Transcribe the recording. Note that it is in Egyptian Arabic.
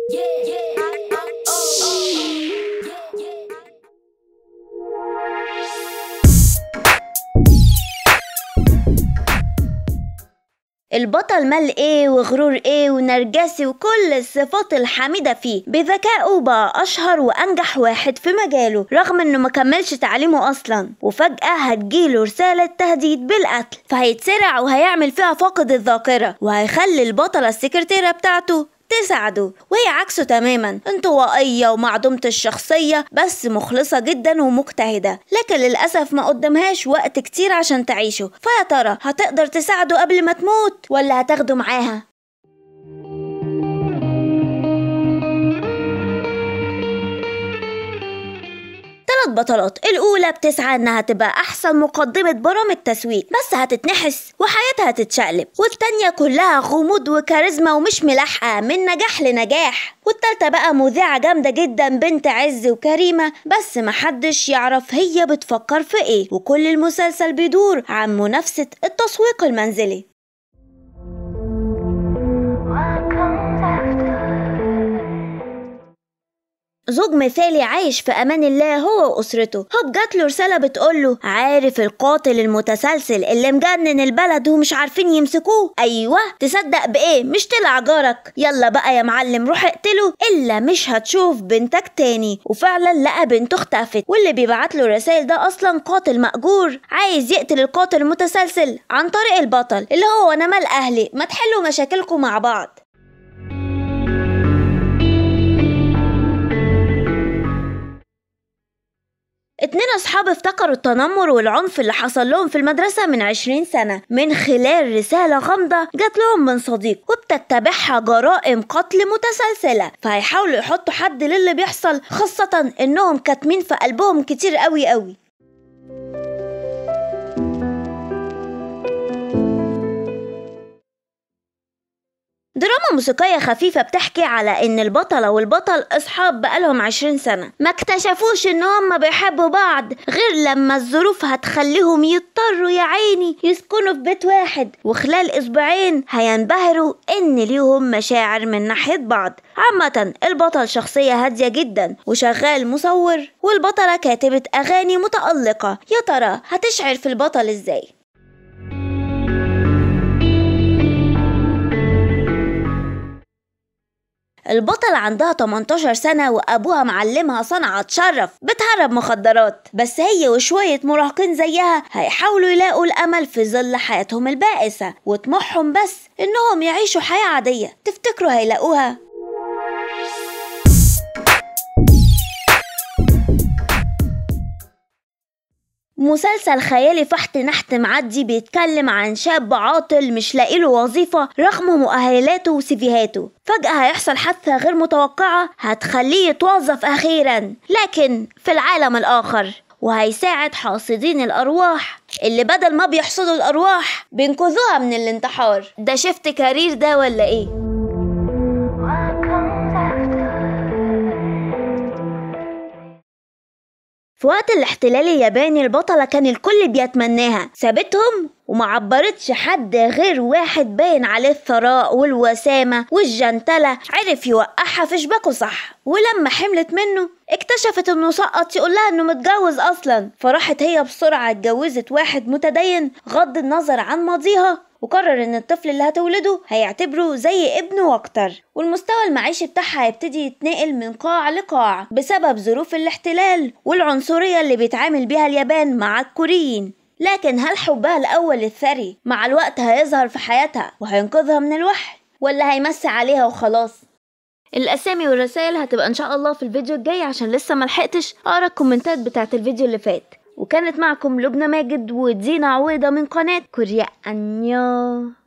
البطل مال ايه وغرور ايه ونرجسي وكل الصفات الحميدة فيه بذكائه بقى اشهر وانجح واحد في مجاله رغم انه ما كملش تعليمه اصلا وفجأة هتجيله رسالة تهديد بالقتل فهيتسرع وهيعمل فيها فاقد الذاكرة وهيخلي البطلة السكرتيرة بتاعته تساعده وهي عكسه تماما انطوائية ومعدومة الشخصية بس مخلصة جدا ومجتهدة لكن للأسف ما قدمهاش وقت كتير عشان تعيشه فيا ترى هتقدر تساعده قبل ما تموت ولا هتاخده معاها ثلاث بطلات الأولى بتسعى إنها تبقى أحسن مقدمة برامج تسويق بس هتتنحس وحياتها تتشقلب والتانية كلها غموض وكاريزما ومش ملاحقة من نجاح لنجاح والتالتة بقى مذيعة جامدة جدا بنت عز وكريمة بس محدش يعرف هي بتفكر في ايه وكل المسلسل بيدور عن منافسة التسويق المنزلي زوج مثالي عايش في امان الله هو واسرته هوب جات له رساله بتقوله عارف القاتل المتسلسل اللي مجنن البلد ومش عارفين يمسكوه ايوه تصدق بايه مش طلع جارك يلا بقى يا معلم روح اقتله الا مش هتشوف بنتك تاني وفعلا لقى بنته اختفت واللي بيبعت له الرسائل ده اصلا قاتل مأجور عايز يقتل القاتل المتسلسل عن طريق البطل اللي هو انا مال اهلي ما تحلوا مشاكلكم مع بعض اتنين اصحاب افتكروا التنمر والعنف اللي حصل لهم في المدرسة من عشرين سنة من خلال رسالة غامضة جات لهم من صديق وبتتبعها جرائم قتل متسلسلة فهيحاولوا يحطوا حد للي بيحصل خاصة انهم كاتمين في قلبهم كتير قوي قوي دراما موسيقية خفيفة بتحكي على إن البطلة والبطل أصحاب بقالهم عشرين سنة ما اكتشفوش إن هما بيحبوا بعض غير لما الظروف هتخليهم يضطروا يا عيني يسكنوا في بيت واحد وخلال أسبوعين هينبهروا إن ليهم مشاعر من ناحية بعض عامة البطل شخصية هادية جدا وشغال مصور والبطلة كاتبة أغاني متألقة يا ترى هتشعر في البطل إزاي البطل عندها 18 سنة وأبوها معلمها صنعة تشرف بتهرب مخدرات بس هي وشوية مراهقين زيها هيحاولوا يلاقوا الأمل في ظل حياتهم البائسة وطموحهم بس إنهم يعيشوا حياة عادية تفتكروا هيلاقوها؟ مسلسل خيالي فحت نحت معدي بيتكلم عن شاب عاطل مش لاقيله وظيفة رغم مؤهلاته وسيفيهاته فجأة هيحصل حادثة غير متوقعة هتخليه يتوظف أخيرا لكن في العالم الآخر وهيساعد حاصدين الأرواح اللي بدل ما بيحصدوا الأرواح بينقذوها من الانتحار ده شفت كارير ده ولا إيه؟ في وقت الاحتلال الياباني البطلة كان الكل بيتمناها سابتهم وما عبرتش حد غير واحد باين عليه الثراء والوسامة والجنتلة عرف يوقعها في شباكه صح ولما حملت منه اكتشفت انه سقط يقول لها انه متجوز اصلا فراحت هي بسرعة اتجوزت واحد متدين غض النظر عن ماضيها وقرر ان الطفل اللي هتولده هيعتبره زي ابنه اكتر والمستوى المعيشي بتاعها هيبتدي يتنقل من قاع لقاع بسبب ظروف الاحتلال والعنصرية اللي بيتعامل بيها اليابان مع الكوريين لكن هل حبها الأول الثري مع الوقت هيظهر في حياتها وهينقذها من الوحل ولا هيمسي عليها وخلاص الأسامي والرسائل هتبقى إن شاء الله في الفيديو الجاي عشان لسه ملحقتش أقرأ الكومنتات بتاعت الفيديو اللي فات وكانت معكم لبنى ماجد ودينا عويضة من قناة كوريا أنيو